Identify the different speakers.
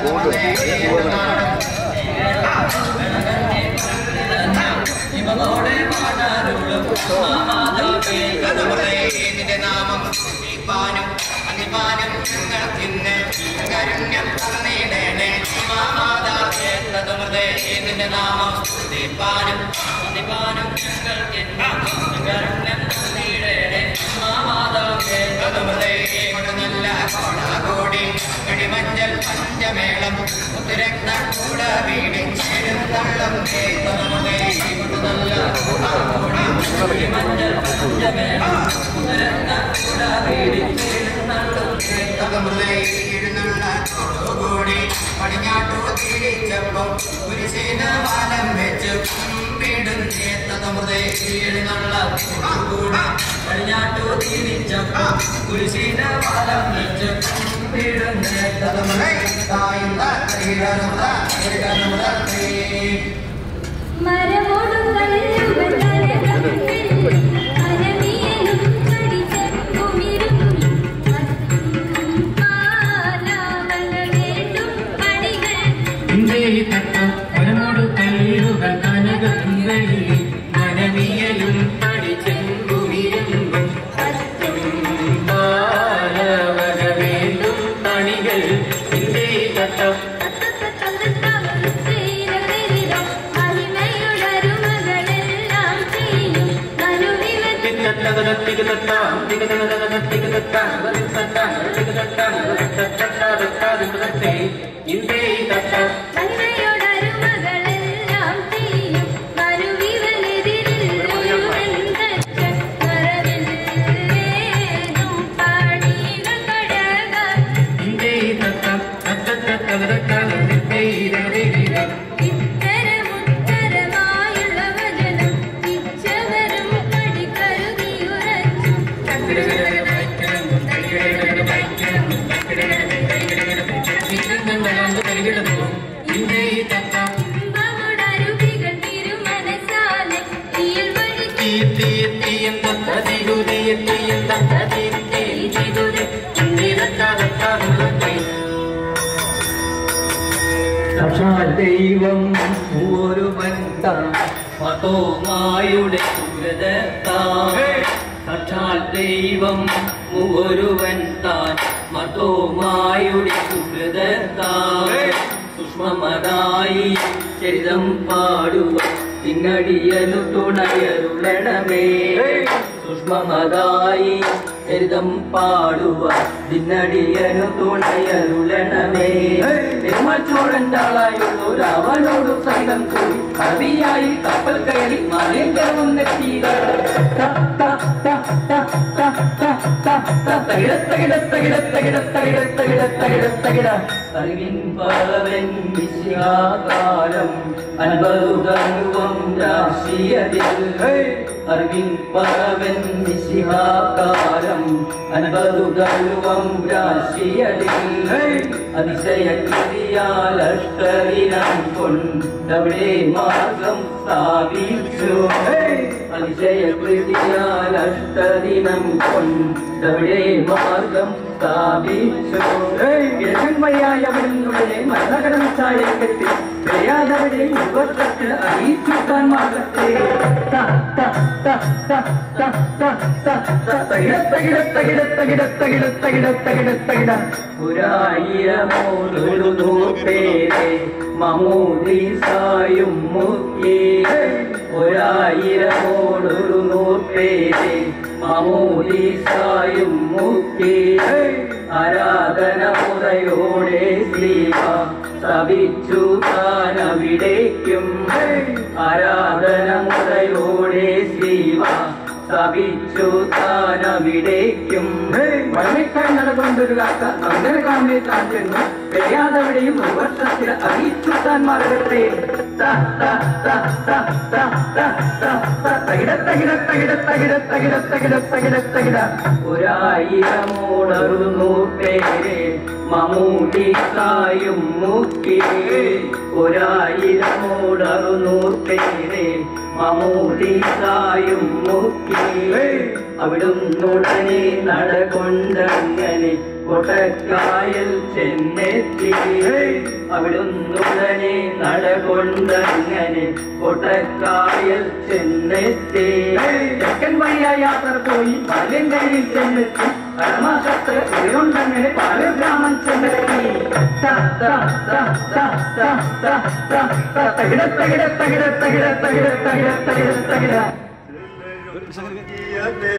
Speaker 1: നിന്റെ നാമം ദീപാനും അനിപാനും ഞങ്ങൾക്കിന്ന് കരുണ്യം തന്നീടേണേ മാതാവേ തതുമൃതേ നിന്റെ നാമം ദീപാനും അനിപാനും ഞങ്ങൾക്കിന്ന് കരുണ്യം തന്നീടേണേ മാതാവേ തതുമൃതേ നല്ല കോടാകോടി വെടിമഞ്ഞൽ പഞ്ചമേളം മുത്തുരക്ത കൂട വീടി ചേരുന്നള്ളം തതുമൃതേ നല്ല കോടാകോടി വെടിമഞ്ഞൽ പഞ്ചമേളം മുത്തുരക്ത കൂട വീടി ചേരുന്നള്ളം തതുമൃതേ ഇരുന്നുള്ള കോടി പടിഞ്ഞാട്ടു തിരിച്ചപ്പം കുരിശീന വാലം വെച്ച് കുമ്പിടുന്നേ തതുമൃതേ ഇരുന്നുള്ള കൂടി പടിഞ്ഞാട്ടു തിരിച്ചപ്പം കുരിശീന വാലം വെച്ച് കുമ്പിടുന്നേ തതുമൃതേ തായുള്ള ശ്രീരമുത ശ്രീരമുത ശ്രീ
Speaker 2: മരമോടും കല്ലുകൾ കലകത്തിൽ അരവിയലും കടിച്ചെപ്പുമിരും പാലാവല വേണ്ടും പണികൾ
Speaker 3: ഇന്ത്യത്തട്ടം പരമോട് കല്ലുകൾ കനകങ്ങളിൽ മനവിയലും പഠിച്ചെങ്കുമിരുമ്പും അറ്റം പാലവക വേണ്ടും പണികൾ ഇന്ത്യത്തട്ടം
Speaker 2: മഹിമയുടരുമകളെല്ലാം ചെയ്യും മനുവിവത്തിൽ
Speaker 3: ഇന്ത്യത്തട്ടം
Speaker 2: മഹിമയോടരുമകളെല്ലാം ചെയ്യും മനുവിവനെതിരിൽ ഒരുവൻ മറവിൽ ഏതും പാടികൾ കടകാൻ
Speaker 3: ഇന്ത്യത്തട്ടം
Speaker 2: ഇത്തരമുത്തരമായുള്ള വചനം ഇച്ഛവരും കടികരുതിയുറച്ചു കുംഭമുടരുവികൾ തിരുമനസാലെ തീയിൽ വഴി
Speaker 4: സാക്ഷാൽ ദൈവം ഒരുവൻ താൻ മതോമായുടെ സാക്ഷാൽ ദൈവം ഒരുവൻ താൻ മതോമായുടെ സൂക്ഷ്മമതായി ചരിതം പാടുക പിന്നടിയനു തുണയരുളണമേ സൂക്ഷ്മമതായി ചരിതം പാടുക പിന്നടിയനു തുണയരുളണമേ പെരുമാച്ചോഴൻ്റാളായുള്ളൂ രാവണോടു സംഘം കൂടി കവിയായി കപ്പൽ കയറി മലയങ്കരവും നെറ്റിയിട അറിവിൻ പലവൻ വിശ്യാകാലം അൻപതുതനുവം രാശിയതിൽ അറിവിൻ പലവൻ വിശ്യാകാലം അൻപതുതനുവം രാശിയതിൽ അതിശയ കൃതിയാൽ അഷ്ടരിനം കൊണ്ടവിടെ മാർഗം സ്ഥാപിച്ചു അതിശയ കൃതിയാൽ അഷ്ടദിനം കൊണ്ടവിടെ മാർഗം സ്ഥാപിച്ചു കിഴക്കൻമയായവരുടെ മരണകടം ചായക്കെത്തി പെയ്യാതവിടെ യുവത്വത്തിൽ അറിയിച്ചുക്കാൻ മാർഗത്തെ ഒരായിരമോടൊരു നൂറ്റേരെ മമൂദീസായും മുക്കി ഒരായിരമോടൊരു നൂറ്റേരെ മമൂദീസായും മുക്കി ആരാധന മുറയോടെ ശ്രീവ സ്ഥാപിച്ചു താനവിടേക്കും ആരാധന മുറയോടെ ശ്രീവ സ്ഥാപിച്ചു താനവിടേക്കും വഴക്കണ്ണട കൊണ്ടൊരു കാക്ക അങ്ങനെ കാണേ താൻ ചെന്നു പെയ്യാതവിടെയും ഒരു വർഷത്തിൽ അറിയിച്ചു താൻ മാർഗത്തെ ഒരായിരമോടറുന്നു പേരെ മമ്മൂട്ടിക്കായും മുക്കി ഒരായിരമോടറുന്നൂർപ്പേരെ മമ്മൂട്ടിക്കായും മുക്കി അവിടുന്നുടനെ നടകൊണ്ടങ്ങനെ കൊട്ടക്കായൽ ചെന്നെത്തി അവിടുന്നുടനെ നടകൊണ്ടങ്ങനെ കൊട്ടക്കായൽ ചെന്നെത്തി തെക്കൻ വഴിയ യാത്ര പോയി ബാല്യങ്കയിൽ ചെന്നെത്തി പരമാശത്ര ഉയരുണ്ടങ്ങനെ പല ഗ്രാമം ചെന്നെത്തി ത, ത, ത, ത, ത, ത, ത, ത, തകിട, തകിട, തകിട, തകിട, തകിട, തകിട, തകിട, തകിട.